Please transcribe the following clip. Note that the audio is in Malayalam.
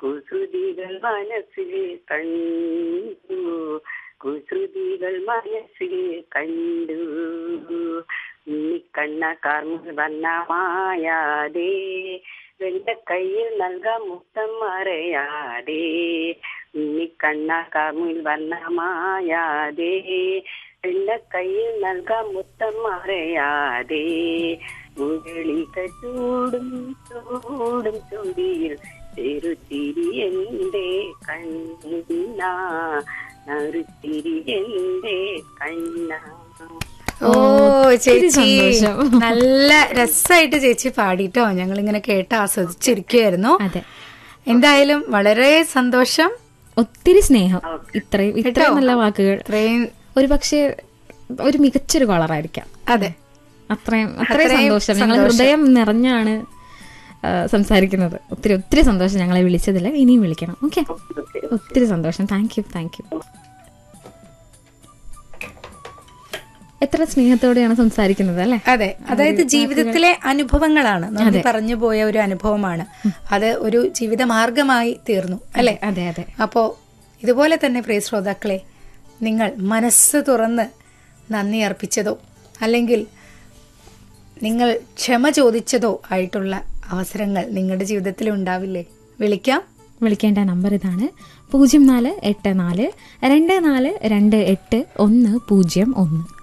കുസൃതികൾ മനസ്സിൽ കണ്ടു കുസൃതികൾ മനസ്സിൽ കണ്ടു ഉണ്ണിക്കണ്ണ കാർമുൽ വർണ്ണമായാതെ വെന്റെ കയ്യിൽ നൽകാം മുത്തം മറയാതെ ഉണ്ണിക്കണ്ണ കാർമുൽ വർണ്ണമായാതെ എന്റെ കയ്യിൽ നൽകാം മുത്തം മറയാതെ മുരളിക ചൂടും ചൂടും ചുണ്ടിയിൽ ചെറുത്തിരി എന്റെ കണ്ണ നറുത്തിരി എന്റെ കണ്ണ ഓ ചേച്ചി സന്തോഷം. നല്ല രസമായിട്ട് ചേച്ചി പാടിട്ടോ ഞങ്ങൾ ഇങ്ങനെ കേട്ട് ആസ്വദിച്ചിരിക്കുകയായിരുന്നു അതെ എന്തായാലും വളരെ സന്തോഷം ഒത്തിരി സ്നേഹം ഇത്രയും ഇത്രയും നല്ല വാക്കുകൾ ഇത്രയും ഒരു പക്ഷേ ഒരു മികച്ചൊരു കോളറായിരിക്കാം അതെ അത്രയും അത്രയും അത്രയും സന്തോഷം ഞങ്ങൾ സന്തോഷം. ഹൃദയം നിറഞ്ഞാണ് ആ, സംസാരിക്കുന്നത് ഒത്തിരി ഒത്തിരി സന്തോഷം ഞങ്ങളെ വിളിച്ചതിൽ ഇനിയും വിളിക്കണം ഓക്കെ ഒത്തിരി സന്തോഷം താങ്ക് യു താങ്ക് യു എത്ര സ്നേഹത്തോടെയാണ് സംസാരിക്കുന്നത് അല്ലേ അതെ അതായത് ജീവിതത്തിലെ അനുഭവങ്ങളാണ് നന്ദി പറഞ്ഞു പോയ ഒരു അനുഭവമാണ് അത് ഒരു ജീവിത മാർഗമായി തീർന്നു അല്ലെ അതെ അതെ അപ്പോ ഇതുപോലെ തന്നെ പ്രിയ ശ്രോതാക്കളെ നിങ്ങൾ മനസ്സ് തുറന്ന് നന്ദി അർപ്പിച്ചതോ അല്ലെങ്കിൽ നിങ്ങൾ ക്ഷമ ചോദിച്ചതോ ആയിട്ടുള്ള അവസരങ്ങൾ നിങ്ങളുടെ ജീവിതത്തിൽ ഉണ്ടാവില്ലേ വിളിക്കാം വിളിക്കേണ്ട നമ്പർ ഇതാണ് പൂജ്യം നാല് എട്ട് നാല് രണ്ട് നാല് രണ്ട് എട്ട് ഒന്ന് പൂജ്യം ഒന്ന്